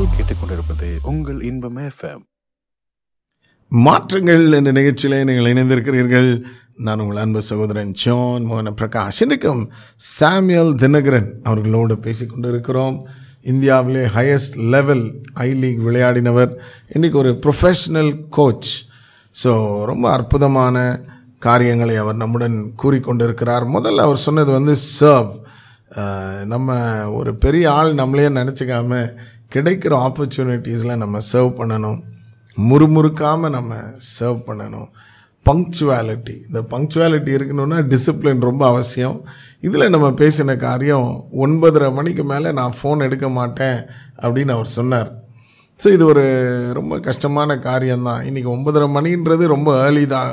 நீங்கள் கேட்டுக்கொண்டிருப்பது உங்கள் இன்பம் எஃப்எம் மாற்றங்கள் என்ற நிகழ்ச்சியிலே நீங்கள் இணைந்திருக்கிறீர்கள் நான் உங்கள் அன்பு சகோதரன் ஜான் மோகன பிரகாஷ் இன்றைக்கும் சாமியல் தினகரன் அவர்களோடு பேசிக்கொண்டு இருக்கிறோம் இந்தியாவிலே ஹையஸ்ட் லெவல் ஐ லீக் விளையாடினவர் இன்றைக்கி ஒரு ப்ரொஃபஷ்னல் கோச் ஸோ ரொம்ப அற்புதமான காரியங்களை அவர் நம்முடன் கூறிக்கொண்டிருக்கிறார் முதல்ல அவர் சொன்னது வந்து சர்வ் நம்ம ஒரு பெரிய ஆள் நம்மளே நினச்சிக்காம கிடைக்கிற ஆப்பர்ச்சுனிட்டிஸில் நம்ம சர்வ் பண்ணணும் முறுமுறுக்காமல் நம்ம சர்வ் பண்ணணும் பங்க்சுவாலிட்டி இந்த பங்க்சுவாலிட்டி இருக்கணும்னா டிசிப்ளின் ரொம்ப அவசியம் இதில் நம்ம பேசின காரியம் ஒன்பதரை மணிக்கு மேலே நான் ஃபோன் எடுக்க மாட்டேன் அப்படின்னு அவர் சொன்னார் ஸோ இது ஒரு ரொம்ப கஷ்டமான காரியம்தான் இன்றைக்கி ஒன்பதரை மணின்றது ரொம்ப ஏர்லி தான்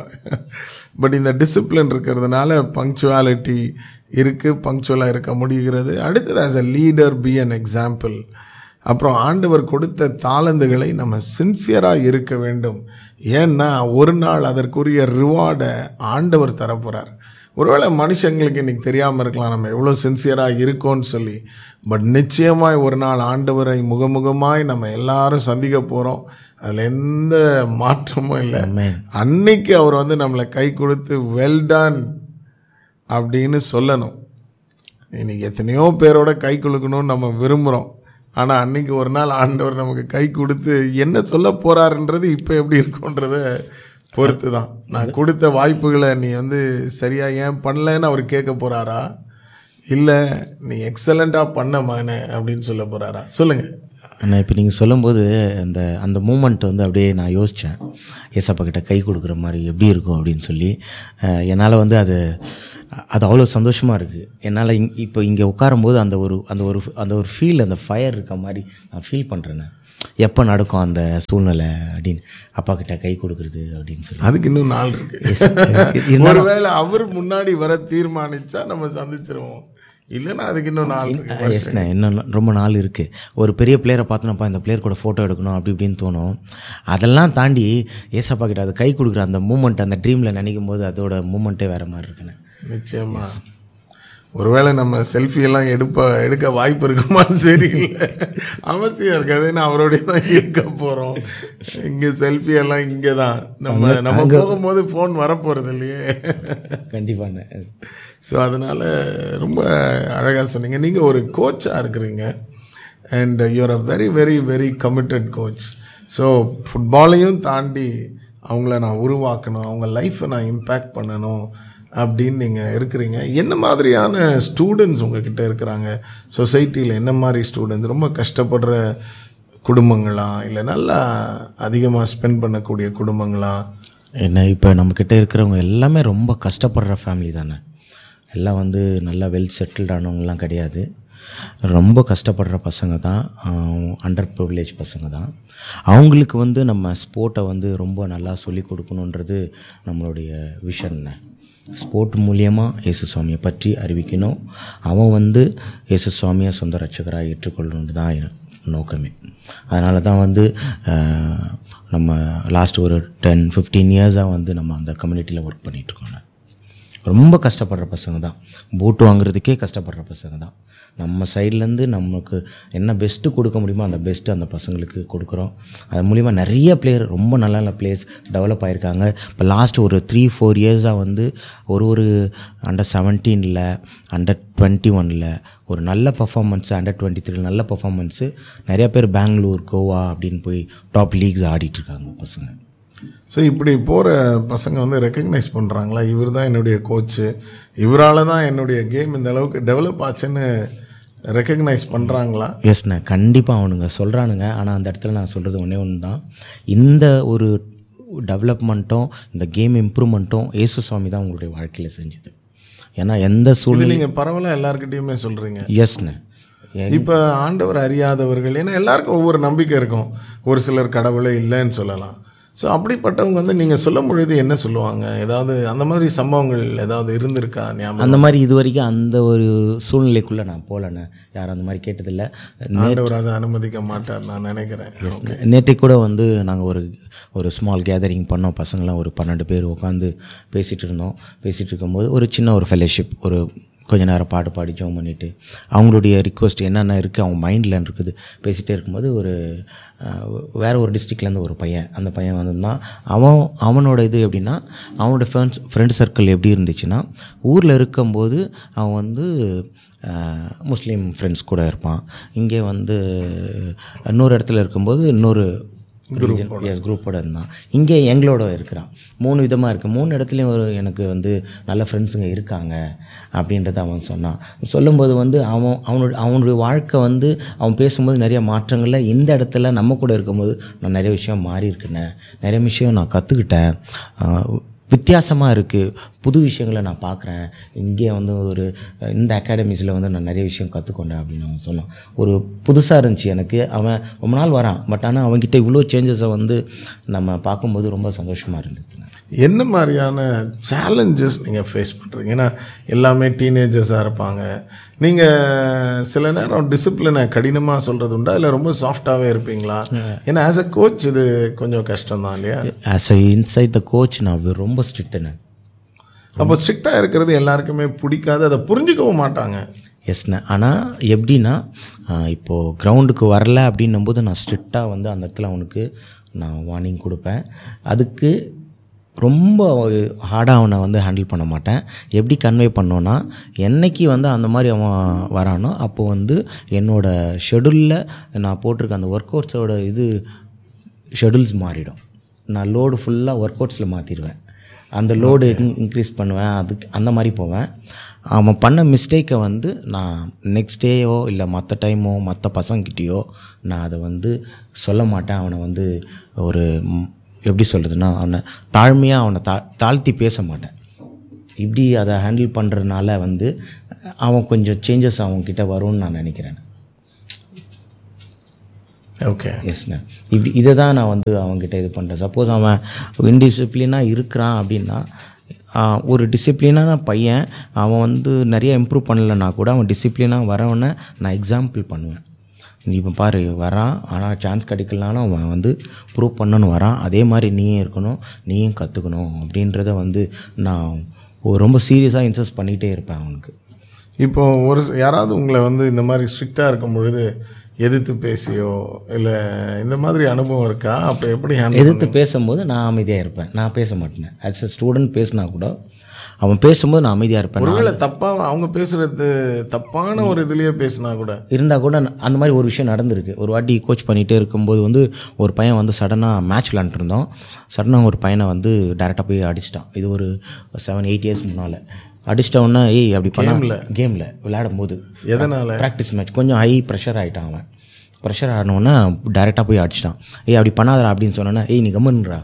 பட் இந்த டிசிப்ளின் இருக்கிறதுனால பங்க்சுவாலிட்டி இருக்குது பங்க்சுவலாக இருக்க முடிகிறது அடுத்தது as a leader be an example அப்புறம் ஆண்டவர் கொடுத்த தாளந்துகளை நம்ம சின்சியராக இருக்க வேண்டும் ஏன்னா ஒரு நாள் அதற்குரிய ரிவார்டை ஆண்டவர் தரப்போகிறார் ஒருவேளை மனுஷங்களுக்கு இன்றைக்கி தெரியாமல் இருக்கலாம் நம்ம எவ்வளோ சின்சியராக இருக்கோன்னு சொல்லி பட் நிச்சயமாய் ஒரு நாள் ஆண்டவரை முகமுகமாய் நம்ம எல்லாரும் சந்திக்க போகிறோம் அதில் எந்த மாற்றமும் இல்லை அன்னைக்கு அவர் வந்து நம்மளை கை கொடுத்து வெல் டன் அப்படின்னு சொல்லணும் இன்றைக்கி எத்தனையோ பேரோட கை கொடுக்கணும்னு நம்ம விரும்புகிறோம் ஆனால் அன்றைக்கி ஒரு நாள் ஆண்டவர் நமக்கு கை கொடுத்து என்ன சொல்ல போகிறாருன்றது இப்போ எப்படி இருக்குன்றத பொறுத்து தான் நான் கொடுத்த வாய்ப்புகளை நீ வந்து சரியாக ஏன் பண்ணலன்னு அவர் கேட்க போகிறாரா இல்லை நீ எக்ஸலண்ட்டாக பண்ண மகனே அப்படின்னு சொல்ல போகிறாரா சொல்லுங்கள் ஆனால் இப்போ நீங்கள் சொல்லும்போது அந்த அந்த மூமெண்ட் வந்து அப்படியே நான் யோசித்தேன் ஏசப்பா கிட்ட கை கொடுக்குற மாதிரி எப்படி இருக்கும் அப்படின்னு சொல்லி அஹ், என்னால் வந்து அது அது அவ்வளோ சந்தோஷமாக இருக்குது என்னால் இங் இப்போ இங்கே உட்காரும்போது அந்த ஒரு அந்த ஒரு அந்த ஒரு ஃபீல் அந்த ஃபயர் இருக்க மாதிரி நான் ஃபீல் பண்ணுறேன் எப்போ நடக்கும் அந்த சூழ்நிலை அப்படின்னு அப்பா கிட்ட கை கொடுக்குறது அப்படின்னு சொல்லி அதுக்கு இன்னும் நாள் இருக்கு இருந்தாலும் ஒருவேளை அவர் முன்னாடி வர தீர்மானிச்சா நம்ம சந்திச்சிருவோம் இல்லைன்னா அதுக்கு இன்னும் நாள் இருக்கு எஸ்ண்ணே இன்னும் ரொம்ப நாள் இருக்குது ஒரு பெரிய பிளேயரை பார்த்தோன்னப்பா இந்த பிளேயர் கூட ஃபோட்டோ எடுக்கணும் அப்படி இப்படின்னு தோணும் அதெல்லாம் தாண்டி ஏசப்பா கிட்ட அது கை கொடுக்குற அந்த மூமெண்ட் அந்த ட்ரீமில் நினைக்கும் போது அதோட மூமெண்ட்டே வேறு மாதிரி இருக்குண்ணே நிச்சயமா ஒருவேளை நம்ம செல்ஃபி எல்லாம் எடுப்ப எடுக்க வாய்ப்பு இருக்குமான்னு தெரியல அவசியம் இருக்காது ஏன்னா அவரோடய தான் இருக்க போகிறோம் இங்கே செல்ஃபி எல்லாம் இங்கே தான் நம்ம நம்ம போகும்போது ஃபோன் வரப்போகிறது இல்லையே கண்டிப்பாண்ணே ஸோ அதனால் ரொம்ப அழகாக சொன்னீங்க நீங்கள் ஒரு கோச்சாக இருக்கிறீங்க and you're a very very very committed coach so ஃபுட்பாலையும் தாண்டி அவங்கள நான் உருவாக்கணும் அவங்க லைஃப்பை நான் இம்பேக்ட் பண்ணணும் அப்படின்னு நீங்கள் இருக்கிறீங்க என்ன மாதிரியான ஸ்டூடெண்ட்ஸ் உங்ககிட்ட இருக்கிறாங்க சொசைட்டியில் என்ன மாதிரி ஸ்டூடெண்ட்ஸ் ரொம்ப கஷ்டப்படுற குடும்பங்களா இல்லை நல்லா அதிகமாக ஸ்பெண்ட் பண்ணக்கூடிய குடும்பங்களா என்ன இப்போ நம்மக்கிட்ட இருக்கிறவங்க எல்லாமே ரொம்ப கஷ்டப்படுற ஃபேமிலி தானே எல்லாம் வந்து நல்லா வெல் செட்டில்ட் ஆனவங்கலாம் கிடையாது ரொம்ப கஷ்டப்படுற பசங்க தான் அண்டர் ப்ரிவிலேஜ் பசங்க தான் அவங்களுக்கு வந்து நம்ம ஸ்போர்ட்டை வந்து ரொம்ப நல்லா சொல்லி கொடுக்கணுன்றது நம்மளுடைய விஷன்னு ஸ்போர்ட் மூலியமாக இயேசு சுவாமியை பற்றி அறிவிக்கணும் அவன் வந்து இயேசு சுவாமியை சொந்த ரட்சகராக ஏற்றுக்கொள்ளணுன்னு தான் என் நோக்கமே அதனால தான் வந்து அஹ், நம்ம லாஸ்ட் ஒரு டென் ஃபிஃப்டீன் இயர்ஸாக வந்து நம்ம அந்த கம்யூனிட்டியில் ஒர்க் பண்ணிகிட்ருக்கோம் ரொம்ப கஷ்டப்படுற பசங்க தான் பூட்டு வாங்குறதுக்கே கஷ்டப்படுற பசங்க தான் நம்ம சைட்லேருந்து நமக்கு என்ன பெஸ்ட்டு கொடுக்க முடியுமோ அந்த பெஸ்ட்டு அந்த பசங்களுக்கு கொடுக்குறோம் அது மூலிமா நிறைய பிளேயர் ரொம்ப நல்ல நல்ல பிளேயர்ஸ் டெவலப் ஆகிருக்காங்க இப்போ லாஸ்ட் ஒரு த்ரீ ஃபோர் இயர்ஸாக வந்து ஒரு ஒரு அண்டர் செவன்டீனில் அண்டர் டுவெண்ட்டி ஒனில் ஒரு நல்ல பர்ஃபார்மன்ஸு அண்டர் டுவெண்ட்டி த்ரீ நல்ல பர்ஃபார்மன்ஸு நிறைய பேர் பெங்களூர் கோவா அப்படின்னு போய் டாப் லீக்ஸ் ஆடிட்டுருக்காங்க பசங்க ஸோ இப்படி போகிற பசங்க வந்து ரெக்கக்னைஸ் பண்ணுறாங்களா இவர் தான் என்னுடைய கோச்சு இவரால் தான் என்னுடைய கேம் இந்த அளவுக்கு டெவலப் ஆச்சுன்னு ரெக்கக்னைஸ் பண்ணுறாங்களா எஸ்ண்ணே கண்டிப்பாக அவனுங்க சொல்கிறானுங்க ஆனால் அந்த இடத்துல நான் சொல்கிறது ஒன்றே ஒன்று தான் இந்த ஒரு டெவலப்மெண்ட்டும் இந்த கேம் இம்ப்ரூவ்மெண்ட்டும் இயேசு சுவாமி தான் உங்களுடைய வாழ்க்கையில் செஞ்சது ஏன்னா எந்த இது சூழ்நிலை நீங்கள் பரவாயில்ல எல்லாருக்கிட்டையுமே சொல்கிறீங்க எஸ்ண்ணே இப்போ ஆண்டவர் அறியாதவர்கள் ஏன்னா எல்லாருக்கும் ஒவ்வொரு நம்பிக்கை இருக்கும் ஒரு சிலர் கடவுளே இல்லைன்னு சொல்லலாம் ஸோ அப்படிப்பட்டவங்க வந்து நீங்கள் சொல்லும் பொழுது என்ன சொல்லுவாங்க ஏதாவது அந்த மாதிரி சம்பவங்கள் ஏதாவது இருந்திருக்கா ஞாபகம் அந்த மாதிரி இது வரைக்கும் அந்த ஒரு சூழ்நிலைக்குள்ளே நான் போகலண்ணே யாரும் அந்த மாதிரி கேட்டதில்லை ஆண்டவர் அதை அனுமதிக்க மாட்டார் நான் நினைக்கிறேன் ஓகே நேற்று கூட வந்து நாங்கள் ஒரு ஒரு ஸ்மால் கேதரிங் பண்ணோம் பசங்களாம் ஒரு பன்னெண்டு பேர் உட்காந்து பேசிகிட்டு இருந்தோம் பேசிகிட்டு இருக்கும்போது ஒரு சின்ன ஒரு ஃபெலோஷிப் ஒரு கொஞ்ச நேரம் பாட்டு பாடி ஜோம் பண்ணிவிட்டு அவங்களுடைய ரிக்வஸ்ட் என்னென்ன இருக்குது அவங்க மைண்டில் இருக்குது பேசிகிட்டே இருக்கும்போது ஒரு அஹ், வேற ஒரு டிஸ்ட்ரிக்ட்லேருந்து ஒரு பையன் அந்த பையன் வந்திருந்தான் அவன் அவனோட இது எப்படின்னா அவனோட ஃப்ரெண்ட்ஸ் ஃப்ரெண்ட் சர்க்கிள் எப்படி இருந்துச்சுன்னா ஊரில் இருக்கும்போது அவன் வந்து அஹ், முஸ்லீம் ஃப்ரெண்ட்ஸ் கூட இருப்பான் இங்கே வந்து இன்னொரு இடத்துல இருக்கும்போது இன்னொரு எஸ் குரூப்போட இருந்தான் இங்கே எங்களோட இருக்கிறான் மூணு விதமாக இருக்குது மூணு இடத்துலையும் ஒரு எனக்கு வந்து நல்ல ஃப்ரெண்ட்ஸுங்க இருக்காங்க அப்படின்றத அவன் சொன்னான் சொல்லும்போது வந்து அவன் அவனோட அவனுடைய வாழ்க்கை வந்து அவன் பேசும்போது நிறைய மாற்றங்கள்ல இந்த இடத்துல நம்ம கூட இருக்கும்போது நான் நிறைய விஷயம் மாறி இருக்கேனே நிறைய விஷயம் நான் கற்றுக்கிட்டேன் வித்தியாசமாக இருக்குது புது விஷயங்களை நான் பார்க்குறேன் இங்கே வந்து ஒரு இந்த அகாடமிஸில் வந்து நான் நிறைய விஷயம் கற்றுக்கொண்டேன் அப்படின்னு அவன் சொன்னான் ஒரு புதுசாக இருந்துச்சு எனக்கு அவன் ரொம்ப நாள் வரான் பட் ஆனால் அவன்கிட்ட இவ்வளோ சேஞ்சஸை வந்து நம்ம பார்க்கும்போது ரொம்ப சந்தோஷமாக இருந்தது என்ன மாதிரியான சேலஞ்சஸ் நீங்கள் ஃபேஸ் பண்ணுறீங்க ஏன்னா எல்லாமே டீனேஜர்ஸாக இருப்பாங்க நீங்கள் சில நேரம் டிசிப்ளினை கடினமாக சொல்கிறது உண்டா இல்லை ரொம்ப சாஃப்டாகவே இருப்பீங்களா ஏன்னா ஆஸ் அ கோச் இது கொஞ்சம் கஷ்டம் தான் இல்லையா as a inside the coach நான் ரொம்ப ஸ்ட்ரிக்ட்டுன்னு அப்போ ஸ்ட்ரிக்டாக இருக்கிறது எல்லாருக்குமே பிடிக்காது அதை புரிஞ்சுக்கவும் மாட்டாங்க எஸ்ண்ணே ஆனால் எப்படின்னா ஆஹ், இப்போது கிரவுண்டுக்கு வரல அப்படின்னும்போது நான் ஸ்ட்ரிக்டாக வந்து அந்த இடத்துல அவனுக்கு நான் வார்னிங் கொடுப்பேன் அதுக்கு ரொம்ப ஹார்டாக அவனை வந்து ஹேண்டில் பண்ண மாட்டேன் எப்படி கன்வே பண்ணோன்னா என்னைக்கு வந்து அந்த மாதிரி அவன் வரானோ அப்போ வந்து என்னோடய ஷெடியூலில் நான் போட்டிருக்க அந்த ஒர்க் அவுட்ஸோட இது ஷெடியூல்ஸ் மாறிடும் நான் லோடு ஃபுல்லாக ஒர்க் அவுட்ஸில் மாற்றிடுவேன் அந்த லோடு இன்க்ரீஸ் பண்ணுவேன் அதுக்கு அந்த மாதிரி போவேன் அவன் பண்ண மிஸ்டேக்கை வந்து நான் நெக்ஸ்ட் டேயோ இல்லை மற்ற டைமோ மற்ற பசங்கிட்டேயோ நான் அதை வந்து சொல்ல மாட்டேன் அவனை வந்து ஒரு ம், எப்படி சொல்கிறதுனா அவனை தாழ்மையாக அவனை தா தாழ்த்தி பேச மாட்டேன் இப்படி அதை ஹேண்டில் பண்ணுறதுனால வந்து அவன் கொஞ்சம் சேஞ்சஸ் அவன்கிட்ட வரும்னு நான் நினைக்கிறேன் ஓகே எஸ்ண்ணே இப்படி இதை தான் நான் வந்து அவங்ககிட்ட இது பண்ணுறேன் சப்போஸ் அவன் இன்டிசிப்ளினாக இருக்கிறான் அப்படின்னா ஆஹ், ஒரு டிசிப்ளினான பையன் அவன் வந்து நிறைய இம்ப்ரூவ் பண்ணலைன்னா கூட அவன் டிசிப்ளினாக வரவனை நான் எக்ஸாம்பிள் பண்ணுவேன் நீ இப்போ பாரு வரான் ஆனால் சான்ஸ் கிடைக்கலனாலும் அவன் வந்து ப்ரூவ் பண்ணணும் வரான் அதே மாதிரி நீயும் இருக்கணும் நீயும் கற்றுக்கணும் அப்படின்றத வந்து நான் ஒரு ரொம்ப சீரியஸாக இன்சஸ்ட் பண்ணிகிட்டே இருப்பேன் அவனுக்கு இப்போ ஒரு சி- யாராவது உங்களை வந்து இந்த மாதிரி ஸ்ட்ரிக்டாக இருக்கும் பொழுது எதிர்த்து பேசியோ இல்லை இந்த மாதிரி அனுபவம் இருக்கா அப்போ எப்படி ஹேண்டில் எதிர்த்து பேசும்போது நான் அமைதியாக இருப்பேன் நான் பேச மாட்டேன் ஆஸ் அ ஸ்டூடெண்ட் பேசினா கூட அவன் பேசும்போது நான் அமைதியாக இருப்பேன் நான் ஒருவேளை தப்பாக அவங்க பேசுறது தப்பான ஒரு இதுலேயே பேசினா கூட இருந்தால் கூட நான் அந்த மாதிரி ஒரு விஷயம் நடந்திருக்கு ஒரு வாட்டி கோச் பண்ணிகிட்டே இருக்கும்போது வந்து ஒரு பையன் வந்து சடனாக மேட்ச் விளாண்டுருந்தோம் சடனாக ஒரு பையனை வந்து டேரெக்டாக போய் அடிச்சிட்டான் இது ஒரு செவன் எயிட் இயர்ஸ் முன்னால் அடிச்சிட்ட உடனே ஏய் அப்படி பண்ண கேமில் விளையாடும் போது எதனால் ப்ராக்டிஸ் மேட்ச் கொஞ்சம் ஹை ப்ரெஷர் ஆகிட்டான் அவன் ப்ரெஷர் ஆனோடனே டேரெக்டாக போய் அடிச்சிட்டான் ஏய் அப்படி பண்ணாதடா அப்படின்னு சொன்னோன்னே ஏய் நீ கம்மன்றா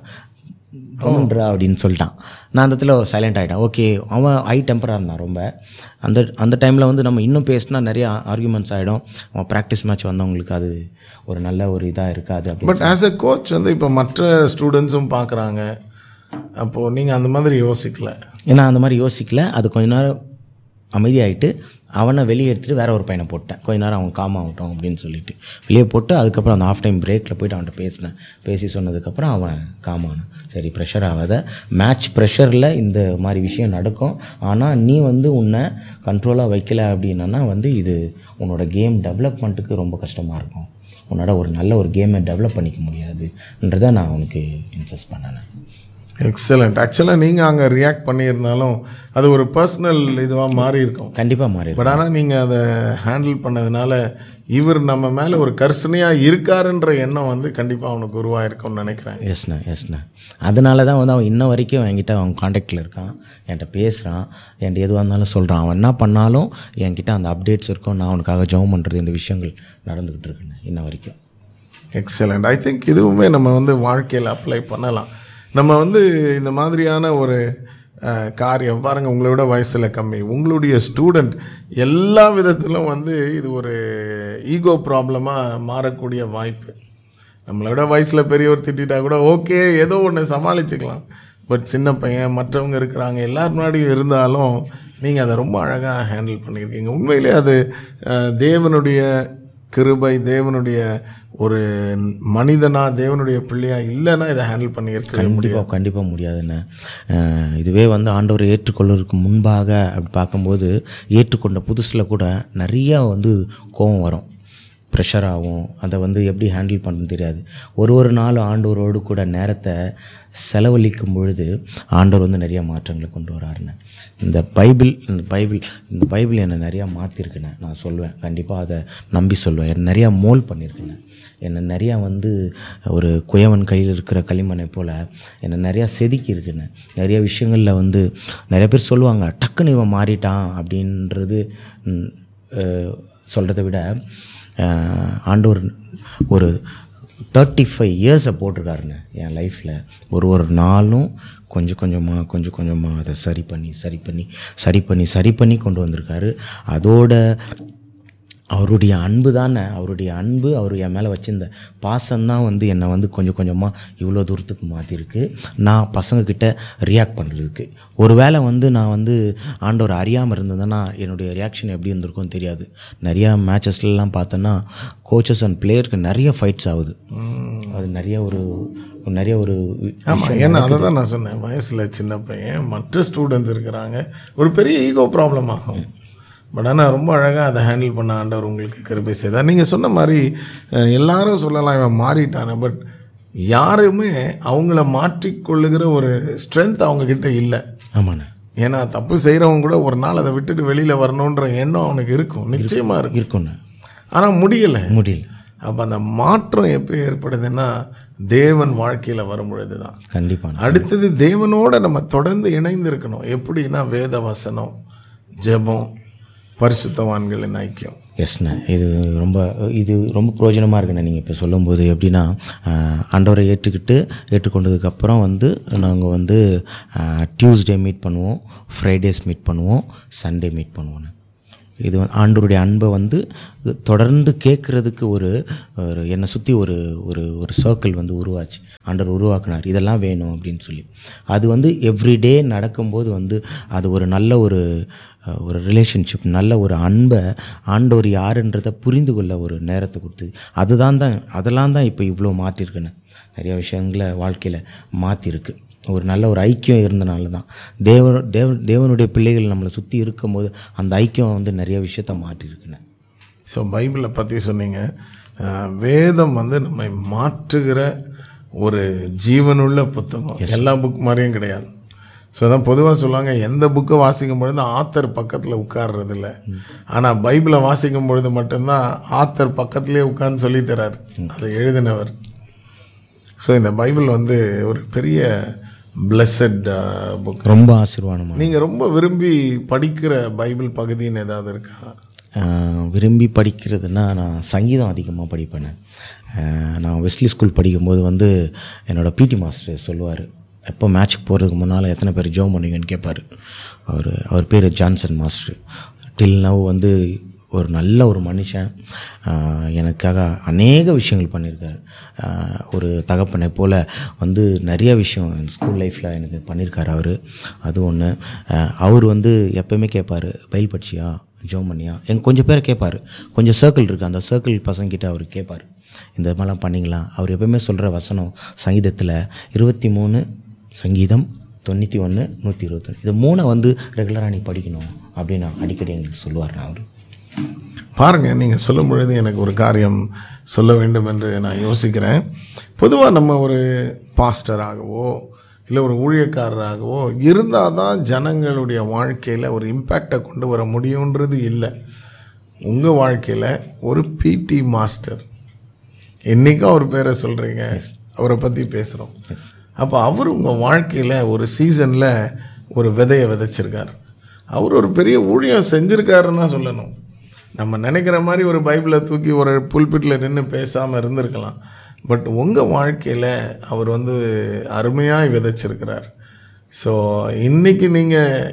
கம்மன்றா அப்படின்னு சொல்லிட்டான் நான் அந்த இடத்துல சைலண்ட் ஆகிட்டேன் ஓகே அவன் ஹை டெம்பராக இருந்தான் ரொம்ப அந்த அந்த டைமில் வந்து நம்ம இன்னும் பேசினா நிறைய ஆர்குமெண்ட்ஸ் ஆகிடும் அவன் ப்ராக்டிஸ் மேட்ச் வந்தவங்களுக்கு அது ஒரு நல்ல ஒரு இதாக இருக்காது அப்படி பட் ஆஸ் அ கோச் வந்து இப்போ மற்ற ஸ்டூடெண்ட்ஸும் பார்க்குறாங்க அப்போது நீங்கள் அந்த மாதிரி யோசிக்கல ஏன்னா அந்த மாதிரி யோசிக்கல அது கொஞ்ச நேரம் அமைதியாயிட்டு அவனை வெளியே எடுத்துகிட்டு வேற ஒரு பையனை போட்டேன் கொஞ்ச நேரம் அவன் காம் ஆகட்டும் அப்படின்னு சொல்லிட்டு வெளியே போட்டு அதுக்கப்புறம் அந்த ஆஃப் டைம் பிரேக்கில் போயிட்டு அவன்கிட்ட பேசினேன் பேசி சொன்னதுக்கப்புறம் அவன் காம் ஆனான் சரி ப்ரெஷர் ஆகாத மேட்ச் ப்ரெஷரில் இந்த மாதிரி விஷயம் நடக்கும் ஆனால் நீ வந்து உன்னை கண்ட்ரோலாக வைக்கல அப்படின்னா வந்து இது உன்னோட கேம் டெவலப்மெண்ட்டுக்கு ரொம்ப கஷ்டமாக இருக்கும் உன்னோட ஒரு நல்ல ஒரு கேமை டெவலப் பண்ணிக்க முடியாதுன்றதை நான் அவனுக்கு இன்சஸ்ட் பண்ணேன் எக்ஸலண்ட் ஆக்சுவலாக நீங்கள் அங்கே ரியாக்ட் பண்ணியிருந்தாலும் அது ஒரு பர்சனல் இதுவாக மாறி இருக்கும் கண்டிப்பாக மாறி பட் ஆனால் நீங்கள் அதை ஹேண்டில் பண்ணதுனால இவர் நம்ம மேலே ஒரு கர்சனையாக இருக்காருன்ற எண்ணம் வந்து கண்டிப்பாக அவனுக்கு உருவாயிருக்கும்னு நினைக்கிறேன் எஸ்ண்ணா எஸ்ண்ணா அதனால தான் வந்து அவன் இன்ன வரைக்கும் என்கிட்ட அவன் காண்டாக்டில் இருக்கான் என்கிட்ட பேசுகிறான் என்கிட்ட எதுவாக இருந்தாலும் சொல்கிறான் அவன் என்ன பண்ணாலும் என்கிட்ட அந்த அப்டேட்ஸ் இருக்கும் நான் அவனுக்காக ஜெபம் பண்ணுறது இந்த விஷயங்கள் நடந்துக்கிட்டு இருக்குண்ணே இன்ன வரைக்கும் எக்ஸலண்ட் ஐ திங்க் இதுவுமே நம்ம வந்து வாழ்க்கையில் அப்ளை பண்ணலாம் நம்ம வந்து இந்த மாதிரியான ஒரு அஹ், காரியம் பாருங்கள் உங்களை விட வயசில் கம்மி உங்களுடைய ஸ்டூடெண்ட் எல்லா விதத்திலும் வந்து இது ஒரு ஈகோ ப்ராப்ளமாக மாறக்கூடிய வாய்ப்பு நம்மளை விட வயசில் பெரியவர் திட்டிட்டா கூட ஓகே ஏதோ ஒன்று சமாளிச்சுக்கலாம் பட் சின்ன பையன் மற்றவங்க இருக்கிறாங்க எல்லார் முன்னாடியும் இருந்தாலும் நீங்கள் அதை ரொம்ப அழகாக ஹேண்டில் பண்ணியிருக்கீங்க உண்மையிலே அது அஹ், தேவனுடைய கிருபை தேவனுடைய ஒரு மனிதனா தேவனுடைய பிள்ளையா இல்லைன்னா இதை ஹேண்டில் பண்ணியிருக்க முடியும் கண்டிப்பாக கண்டிப்பாக முடியாதுண்ணே அஹ் இதுவே வந்து ஆண்டவரை ஏற்றுக்கொள்வதற்கு முன்பாக அப்படி பார்க்கும்போது ஏற்றுக்கொண்ட புதுசில் கூட நிறைய வந்து கோபம் வரும் ப்ரெஷர் ஆகும் அதை வந்து எப்படி ஹேண்டில் பண்ணணும்னு தெரியாது ஒரு ஒரு நாள் ஆண்டவரோடு கூட நேரத்தை செலவழிக்கும் பொழுது ஆண்டவர் வந்து நிறைய மாற்றங்களை கொண்டு வராருண்ணே இந்த பைபிள் இந்த பைபிள் இந்த பைபிள் என்னை நிறையா மாற்றிருக்குண்ணே நான் சொல்லுவேன் கண்டிப்பாக அதை நம்பி சொல்லுவேன் என்னை நிறையா மோல் பண்ணியிருக்குண்ணே என்னை நிறையா வந்து ஒரு குயவன் கையில் இருக்கிற களிமண்ணை போல் என்னை நிறையா செதுக்கி இருக்குன்னு நிறைய விஷயங்களில் வந்து நிறைய பேர் சொல்லுவாங்க டக்குன்னு இவன் மாறிட்டான் அப்படின்றது சொல்கிறத விட அஹ், ஆண்டவர் ஒரு தேர்ட்டி ஃபைவ் இயர்ஸை போட்டிருக்காருண்ணே என் லைஃப்பில் ஒரு ஒரு நாளும் கொஞ்சம் கொஞ்சமாக கொஞ்சம் கொஞ்சமாக அதை சரி பண்ணி சரி பண்ணி சரி பண்ணி சரி பண்ணி கொண்டு வந்திருக்காரு அதோட அவருடைய அன்பு தானே அவருடைய அன்பு அவர் என் மேலே வச்சிருந்த பாசம்தான் வந்து என்னை வந்து கொஞ்சம் கொஞ்சமாக இவ்வளோ தூரத்துக்கு மாற்றிருக்கு நான் பசங்கக்கிட்ட ரியாக்ட் பண்ணுறதுக்கு ஒருவேளை வந்து நான் வந்து ஆண்டவர் அறியாமல் இருந்ததுன்னா என்னுடைய ரியாக்ஷன் எப்படி இருந்திருக்கும்னு தெரியாது நிறையா மேட்சஸ்லாம் பார்த்தோன்னா கோச்சஸ் அண்ட் பிளேயருக்கு நிறைய ஃபைட்ஸ் ஆகுது அது நிறைய ஒரு நிறைய ஒரு ஆமாம் ஏன்னா அதை தான் நான் சொன்னேன் வயசில் சின்ன பையன் மற்ற ஸ்டூடெண்ட்ஸ் இருக்கிறாங்க ஒரு பெரிய ஈகோ ப்ராப்ளம் ஆகும் பட் ஆனால் ரொம்ப அழகாக அதை ஹேண்டில் பண்ண ஆண்டவர் உங்களுக்கு கிருபை செய்தார் நீங்கள் சொன்ன மாதிரி அஹ், எல்லாரும் சொல்லலாம் இவன் மாறிட்டானே பட் யாருமே அவங்கள மாற்றிக்கொள்ளுகிற ஒரு ஸ்ட்ரென்த் அவங்கக்கிட்ட இல்லை ஆமாண்ணே ஏன்னா தப்பு செய்கிறவங்க கூட ஒரு நாள் அதை விட்டுட்டு வெளியில் வரணுன்ற எண்ணம் அவனுக்கு இருக்கும் நிச்சயமாக இருக்கும் இருக்குண்ணே ஆனால் முடியலை முடியல அப்போ அந்த மாற்றம் எப்போ ஏற்படுதுன்னா தேவன் வாழ்க்கையில் வரும் பொழுது தான் கண்டிப்பாண்ணே அடுத்தது தேவனோட நம்ம தொடர்ந்து இணைந்து இருக்கணும் எப்படின்னா வேத வசனம் ஜெபம் பரிசுத்தவான்களின் ஐக்கியம் எஸ்ண்ணே இது ரொம்ப இது ரொம்ப பிரயோஜனமாக இருக்குண்ணே நீங்கள் இப்போ சொல்லும்போது எப்படின்னா ஆஹ், ஆண்டவரை ஏற்றுக்கிட்டு ஏற்றுக்கொண்டதுக்கப்புறம் வந்து நாங்கள் வந்து டியூஸ்டே மீட் பண்ணுவோம் ஃப்ரைடேஸ் மீட் பண்ணுவோம் சண்டே மீட் பண்ணுவோண்ணே இது வந்து ஆண்டவருடைய அன்பை வந்து தொடர்ந்து கேட்குறதுக்கு ஒரு ஒரு என்னை சுற்றி ஒரு ஒரு ஒரு சர்க்கிள் வந்து உருவாச்சு ஆண்டவர் உருவாக்குனார் இதெல்லாம் வேணும் அப்படின்னு சொல்லி அது வந்து எவ்ரிடே நடக்கும்போது வந்து அது ஒரு நல்ல ஒரு அஹ், ஒரு ரிலேஷன்ஷிப் நல்ல ஒரு அன்பை ஆண்டவர் யாருன்றதை புரிந்து கொள்ள ஒரு நேரத்தை கொடுத்து அதுதான் தான் அதெல்லாம் தான் இப்போ இவ்வளோ மாற்றிருக்குன்னு நிறைய விஷயங்களை வாழ்க்கையில் மாற்றிருக்கு ஒரு நல்ல ஒரு ஐக்கியம் இருந்தனால தான் தேவ தேவ தேவனுடைய பிள்ளைகள் நம்மளை சுற்றி இருக்கும்போது அந்த ஐக்கியம் வந்து நிறைய விஷயத்த மாற்றிருக்குண்ணே ஸோ பைபிளை பற்றி சொன்னீங்க அஹ், வேதம் வந்து நம்மை மாற்றுகிற ஒரு ஜீவனுள்ள புத்தகம் எல்லா புக் மாதிரியும் கிடையாது ஸோ அதான் பொதுவாக சொல்லுவாங்க எந்த புக்கை வாசிக்கும் பொழுது ஆத்தர் பக்கத்தில் உட்கார்றது இல்லை ஆனால் பைபிளை வாசிக்கும் பொழுது மட்டும்தான் ஆத்தர் பக்கத்துலேயே உட்கார்ந்து சொல்லி தரார் அதை எழுதினவர் ஸோ இந்த பைபிள் வந்து ஒரு பெரிய பிளஸட் புக் ரொம்ப ஆசீர்வாதமாக நீங்கள் ரொம்ப விரும்பி படிக்கிற பைபிள் பகுதின்னு ஏதாவது இருக்கா ஆஹ் விரும்பி படிக்கிறதுனா நான் சங்கீதம் அதிகமாக படிப்பேன் ஆஹ் நான் வெஸ்லி ஸ்கூல் படிக்கும்போது வந்து என்னோடய பிடி மாஸ்டர் சொல்லுவார் எப்போ மேட்ச்சுக்கு போகிறதுக்கு முன்னால் எத்தனை பேர் ஜோம் பண்ணுவீங்கன்னு கேட்பார் அவர் அவர் பேர் ஜான்சன் மாஸ்டர் டில் நவ் வந்து ஒரு நல்ல ஒரு மனுஷன் ஆஹ் எனக்காக அநேக விஷயங்கள் பண்ணியிருக்காரு ஆஹ் ஒரு தகப்பனை போல் வந்து நிறைய விஷயம் என் ஸ்கூல் லைஃப்பில் எனக்கு பண்ணியிருக்காரு அவர் அது ஒன்று அவர் வந்து எப்போயுமே கேட்பார் பயில் படிச்சியா ஜோம் பண்ணியா எங்க கொஞ்சம் பேரை கேட்பார் கொஞ்சம் சர்க்கிள் இருக்குது அந்த சர்க்கிள் பசங்கிட்ட அவர் கேட்பார் இந்த மாதிரிலாம் பண்ணிங்களா அவர் எப்பவுமே சொல்கிற வசனம் சங்கீதத்தில் இருபத்தி மூணு சங்கீதம் தொண்ணூற்றி ஒன்று நூற்றி இருபத்தொன்று இது மூணை வந்து ரெகுலராக நீ படிக்கணும் அப்படின்னு அடிக்கடி எங்களுக்கு சொல்லுவார் அவர் பாருங்க நீங்கள் சொல்லும் பொழுது எனக்கு ஒரு காரியம் சொல்ல வேண்டும் என்று நான் யோசிக்கிறேன் பொதுவாக நம்ம ஒரு பாஸ்டராகவோ இல்லை ஒரு ஊழியக்காரராகவோ இருந்தால் தான் ஜனங்களுடைய வாழ்க்கையில் ஒரு இம்பேக்டை கொண்டு வர முடியுன்றது இல்லை உங்கள் வாழ்க்கையில் ஒரு பிடி மாஸ்டர் என்றைக்கும் அவர் பேரை சொல்கிறீங்க அவரை பற்றி பேசுகிறோம் அப்போ அவர் உங்கள் வாழ்க்கையில் ஒரு சீசனில் ஒரு விதையை விதைச்சிருக்கார் அவர் ஒரு பெரிய ஊழியம் செஞ்சுருக்காருன்னு தான் சொல்லணும் நம்ம நினைக்கிற மாதிரி ஒரு பைபிளை தூக்கி ஒரு புல்பிட்டில் நின்று பேசாமல் இருந்திருக்கலாம் பட் உங்கள் வாழ்க்கையில் அவர் வந்து அருமையாக விதைச்சிருக்கிறார் ஸோ இன்றைக்கி நீங்கள்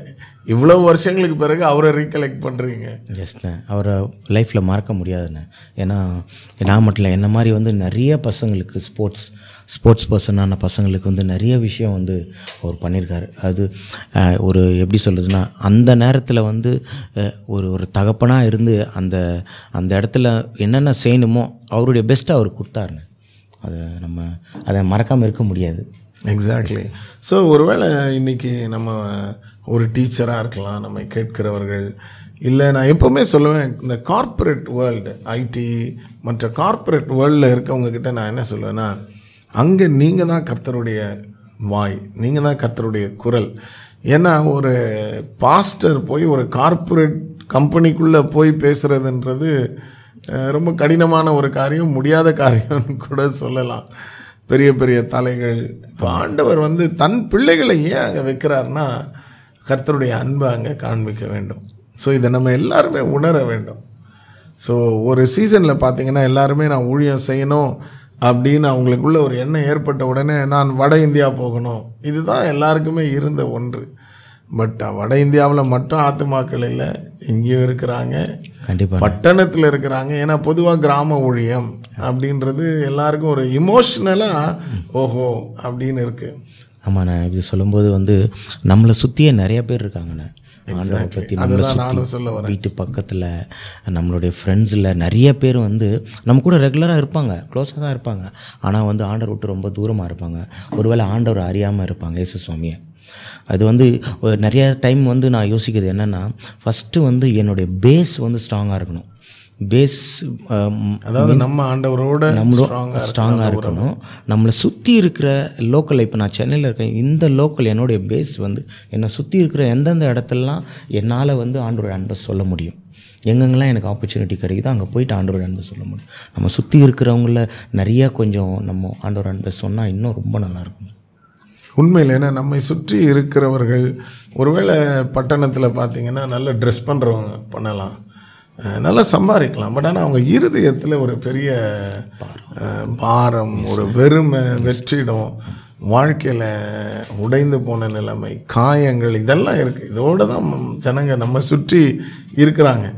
இவ்வளவு வருஷங்களுக்கு பிறகு அவரை ரீகலெக்ட் பண்ணுறீங்க எஸ்ண்ணே அவரை லைஃப்பில் மறக்க முடியாதுண்ணே ஏன்னா நான் மட்டும் இல்லை என்ன மாதிரி வந்து நிறைய பசங்களுக்கு ஸ்போர்ட்ஸ் ஸ்போர்ட்ஸ் பர்சனான பசங்களுக்கு வந்து நிறைய விஷயம் வந்து அவர் பண்ணியிருக்காரு அது அஹ், ஒரு எப்படி சொல்கிறதுனா அந்த நேரத்தில் வந்து அஹ், ஒரு ஒரு தகப்பனாக இருந்து அந்த அந்த இடத்துல என்னென்ன செய்யணுமோ அவருடைய பெஸ்ட்டை அவர் கொடுத்தாருண்ணே அதை நம்ம அதை மறக்காமல் இருக்க முடியாது எக்ஸாக்ட்லி ஸோ ஒருவேளை இன்னைக்கு நம்ம ஒரு டீச்சராக இருக்கலாம் நம்ம கேட்கிறவர்கள் இல்லை நான் எப்போவுமே சொல்லுவேன் இந்த கார்ப்பரேட் வேர்ல்டு ஐடி மற்ற கார்ப்பரேட் வேர்ல்டில் இருக்கவங்க கிட்ட நான் என்ன சொல்லுவேன்னா அங்கே நீங்கள் தான் கர்த்தருடைய வாய் நீங்கள் தான் கர்த்தருடைய குரல் ஏன்னா ஒரு பாஸ்டர் போய் ஒரு கார்ப்பரேட் கம்பெனிக்குள்ளே போய் பேசுகிறதுன்றது அஹ், ரொம்ப கடினமான ஒரு காரியம் முடியாத காரியம்னு கூட சொல்லலாம் பெரிய பெரிய தலைகள் இப்போ ஆண்டவர் வந்து தன் பிள்ளைகளை ஏன் அங்கே வைக்கிறாருன்னா கர்த்தருடைய அன்பை அங்கே காண்பிக்க வேண்டும் ஸோ இதை நம்ம எல்லாருமே உணர வேண்டும் ஸோ ஒரு சீசனில் பார்த்தீங்கன்னா எல்லாருமே நான் ஊழியம் செய்யணும் அப்படின்னு அவங்களுக்குள்ள ஒரு எண்ணம் ஏற்பட்ட உடனே நான் வட இந்தியா போகணும் இதுதான் எல்லாருக்குமே இருந்த ஒன்று பட் வட இந்தியாவில் மட்டும் ஆத்துமாக்கள் இல்லை இங்கேயும் இருக்கிறாங்க கண்டிப்பாக பட்டணத்தில் இருக்கிறாங்க ஏன்னா பொதுவாக கிராம ஊழியம் அப்படின்றது எல்லாருக்கும் ஒரு இமோஷ்னலாக ஓஹோ அப்படின்னு இருக்கு ஆமாண்ணே இது சொல்லும்போது வந்து நம்மளை சுற்றியே நிறைய பேர் இருக்காங்கண்ணே ஆண்டவரை பற்றி நம்மளை அதுதான் நானும் சொல்ல சுற்றி வீட்டு பக்கத்தில் நம்மளுடைய ஃப்ரெண்ட்ஸில் நிறைய பேர் வந்து நம்ம கூட ரெகுலராக இருப்பாங்க க்ளோஸாக தான் இருப்பாங்க ஆனால் வந்து ஆண்டவர் விட்டு ரொம்ப தூரமாக இருப்பாங்க ஒருவேளை ஆண்டவர் அறியாமல் இருப்பாங்க இயேசு சுவாமியை அது வந்து ஒரு நிறைய டைம் வந்து நான் யோசிக்கிறது என்னென்னா ஃபஸ்ட்டு வந்து என்னுடைய பேஸ் வந்து ஸ்ட்ராங்காக இருக்கணும் பேஸ் அதாவது நம்ம ஆண்டவரோட ஸ்ட்ராங்காக ஸ்ட்ராங்காக இருக்கணும் நம்மளை சுற்றி இருக்கிற லோக்கல் இப்போ நான் சென்னையில் இருக்கேன் இந்த லோக்கல் என்னுடைய பேஸ் வந்து என்னை சுற்றி இருக்கிற எந்தெந்த இடத்துலலாம் என்னால் வந்து ஆண்டோட அன்பை சொல்ல முடியும் எங்கெங்கெல்லாம் எனக்கு ஆப்பர்ச்சுனிட்டி கிடைக்குதோ அங்கே போயிட்டு ஆண்டோட அன்பை சொல்ல முடியும் நம்ம சுற்றி இருக்கிறவங்கள நிறைய கொஞ்சம் நம்ம ஆண்டோட அன்பை சொன்னால் இன்னும் ரொம்ப நல்லாயிருக்கும் உண்மையில் ஏன்னா நம்மை சுற்றி இருக்கிறவர்கள் ஒருவேளை பட்டணத்தில் பார்த்தீங்கன்னா நல்ல ட்ரெஸ் பண்ணுறவங்க பண்ணலாம் அஹ் நல்லா சம்பாதிக்கலாம் பட் ஆனால் அவங்க இருதயத்தில் ஒரு பெரிய அஹ், பாரம் ஒரு வெறுமை வெற்றிடம் வாழ்க்கையில் உடைந்து போன நிலைமை காயங்கள் இதெல்லாம் இருக்குது இதோடு தான் ஜனங்க நம்ம சுற்றி இருக்கிறாங்க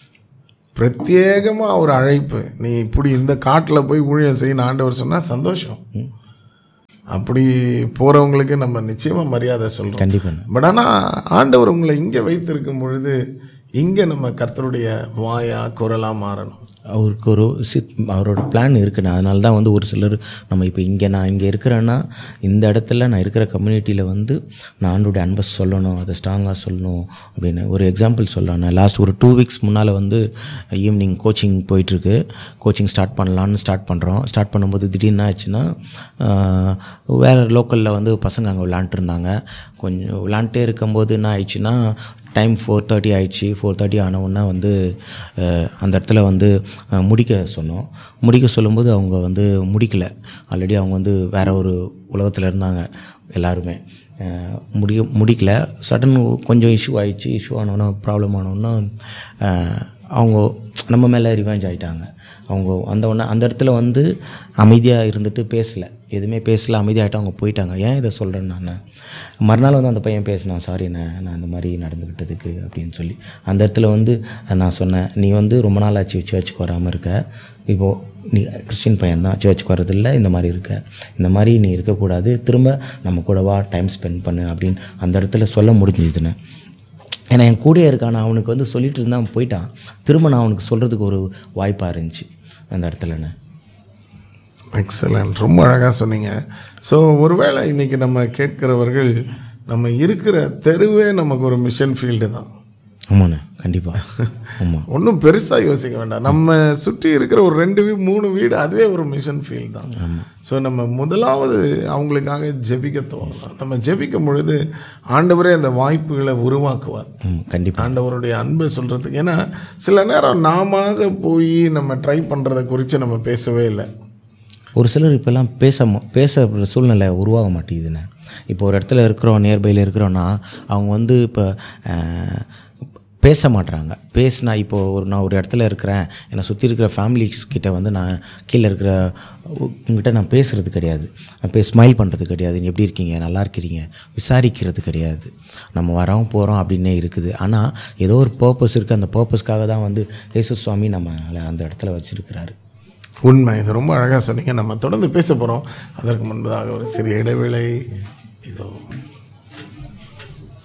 பிரத்யேகமாக ஒரு அழைப்பு நீ இப்படி இந்த காட்டில் போய் ஊழியம் செய்யணும் ஆண்டவர் சொன்னால் சந்தோஷம் அப்படி போகிறவங்களுக்கு நம்ம நிச்சயமாக மரியாதை சொல்கிறோம் கண்டிப்பாக பட் ஆனால் ஆண்டவர் உங்களை இங்கே வைத்திருக்கும் பொழுது இங்கே நம்ம கர்த்தருடைய வாயா குரலாக மாறணும் அவருக்கு ஒரு சித் அவரோட பிளான் இருக்குண்ணா அதனால தான் வந்து ஒரு சிலர் நம்ம இப்போ இங்கே நான் இங்கே இருக்கிறேன்னா இந்த இடத்துல நான் இருக்கிற கம்யூனிட்டியில் வந்து நான் ஆண்டோடைய அன்பை சொல்லணும் அதை ஸ்ட்ராங்காக சொல்லணும் அப்படின்னு ஒரு எக்ஸாம்பிள் சொல்லலாம் நான் லாஸ்ட் ஒரு டூ வீக்ஸ் முன்னால் வந்து ஈவினிங் கோச்சிங் போயிட்டுருக்கு கோச்சிங் ஸ்டார்ட் பண்ணலான்னு ஸ்டார்ட் பண்ணுறோம் ஸ்டார்ட் பண்ணும்போது திடீர்னு என்ன ஆச்சுன்னா ஆஹ், வேறு லோக்கலில் வந்து பசங்க அங்கே விளாண்ட்டு இருந்தாங்க கொஞ்சம் விளாண்ட்டே இருக்கும்போது என்ன ஆயிடுச்சுன்னா டைம் ஃபோர் தேர்ட்டி ஆயிடுச்சு ஃபோர் தேர்ட்டி ஆனவுடனே வந்து அஹ், அந்த இடத்துல வந்து அஹ், முடிக்க சொன்னோம் முடிக்க சொல்லும்போது அவங்க வந்து முடிக்கல ஆல்ரெடி அவங்க வந்து வேற ஒரு உலகத்தில் இருந்தாங்க எல்லாருமே அஹ், முடிக்க முடிக்கல சடன் கொஞ்சம் இஷ்யூ ஆயிடுச்சு இஷ்யூ ஆனோன்னா ப்ராப்ளம் ஆனோன்னா அஹ், அவங்க நம்ம மேலே ரிவெஞ்ச் ஆகிட்டாங்க அவங்க அந்த உடனே அந்த இடத்துல வந்து அமைதியாக இருந்துட்டு பேசலை எதுவுமே பேசல அமைதியாகிட்டு அவங்க போயிட்டாங்க ஏன் இதை சொல்கிறேன் நான் மறுநாள் வந்து அந்த பையன் பேசினான் சாரிண்ணே நான் இந்த மாதிரி நடந்துக்கிட்டதுக்கு அப்படின்னு சொல்லி அந்த இடத்துல வந்து நான் சொன்னேன் நீ வந்து ரொம்ப நாள் ஆச்சு சர்ச்சுக்கு வராமல் இருக்க இப்போது நீ கிறிஸ்டின் பையன் தான் சர்ச்சுக்கு வரதில்ல இந்த மாதிரி இருக்க இந்த மாதிரி நீ இருக்கக்கூடாது திரும்ப நம்ம கூடவா டைம் ஸ்பெண்ட் பண்ணு அப்படின்னு அந்த இடத்துல சொல்ல முடிஞ்சுதுன்னு ஏன்னா என் கூடயே இருக்கான் நான் அவனுக்கு வந்து சொல்லிட்டு இருந்தான் போயிட்டான் திரும்ப நான் அவனுக்கு சொல்கிறதுக்கு ஒரு வாய்ப்பாக இருந்துச்சு அந்த இடத்துலண்ணே எக்ஸலண்ட் ரொம்ப அழகாக சொன்னீங்க ஸோ ஒருவேளை இன்றைக்கி நம்ம கேட்கிறவர்கள் நம்ம இருக்கிற தெருவே நமக்கு ஒரு மிஷன் ஃபீல்டு தான் ஆமாண்ணே கண்டிப்பாக ஆமாம் ஒன்றும் பெருசாக யோசிக்க வேண்டாம் நம்ம சுற்றி இருக்கிற ஒரு ரெண்டு வீ மூணு வீடு அதுவே ஒரு மிஷன் ஃபீல்ட் தான் ஸோ நம்ம முதலாவது அவங்களுக்காக ஜெபிக்க தோணலாம் நம்ம ஜெபிக்கும் பொழுது ஆண்டவரே அந்த வாய்ப்புகளை உருவாக்குவார் ம் கண்டிப்பாக ஆண்டவருடைய அன்பை சொல்கிறதுக்கு ஏன்னா சில நேரம் நாம போய் நம்ம ட்ரை பண்ணுறதை குறித்து நம்ம பேசவே இல்லை ஒரு சிலர் இப்போல்லாம் பேச ம- பேசுகிற சூழ்நிலை உருவாக மாட்டேங்குதுண்ணே இப்போ ஒரு இடத்துல இருக்கிறோம் நியர்பையில் இருக்கிறோன்னா அவங்க வந்து இப்போ பேச மாட்றாங்க பேசினா இப்போது ஒரு நான் ஒரு இடத்துல இருக்கிறேன் என்னை சுற்றி இருக்கிற ஃபேமிலிஸ் கிட்ட வந்து நான் கீழே இருக்கிற உங்ககிட்ட நான் பேசுகிறது கிடையாது நான் போய் ஸ்மைல் பண்ணுறது கிடையாது நீ எப்படி இருக்கீங்க நல்லா இருக்கிறீங்க விசாரிக்கிறது கிடையாது நம்ம வரோம் போகிறோம் அப்படின்னே இருக்குது ஆனால் ஏதோ ஒரு பர்பஸ் இருக்குது அந்த பர்பஸ்க்காக தான் வந்து இயேசு சுவாமி நம்மளை அந்த இடத்துல வச்சுருக்கிறாரு உண்மை இது ரொம்ப அழகாக சொன்னீங்க நம்ம தொடர்ந்து பேச போகிறோம் அதற்கு முன்பதாக ஒரு சிறிய இடைவேளை இதோ